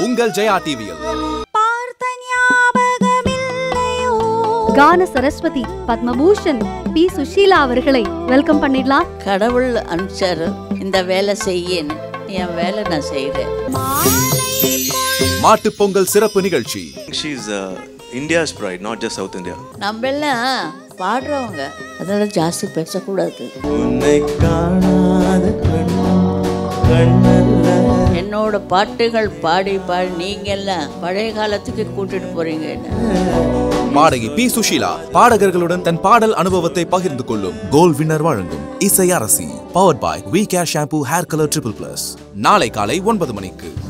உங்கள் ஜெயா டிவியில் பார்த்த ஞாபகமில்லையோ கான சரஸ்வதி பத்மபூஷன் பி சுஷீலா அவர்களை வெல்கம் பண்ணிடலாம் கடவுள் அனுப்பிச்சாரு இந்த வேலை செய்யன்னு என் வேலை நான் செய்கிறேன் மாட்டுப் பொங்கல் சிறப்பு நிகழ்ச்சி She's uh, India's pride, not just South India. நம்ம எல்லாம் பாடுறவங்க அதனால ஜாஸ்தி பேசக்கூடாது உன்னை காணாத கண்ணும் கண்ணல்ல என்னோட பாட்டுகள் பாடி பாடி நீங்க எல்லாம் பழைய காலத்துக்கு கூட்டிட்டு போறீங்க என்ன பாடகி பி சுஷீலா பாடகர்களுடன் தன் பாடல் அனுபவத்தை பகிர்ந்து கொள்ளும் கோல் வின்னர் வழங்கும் இசை அரசி powered by V care shampoo hair colour triple plus நாளை காலை ஒன்பது மணிக்கு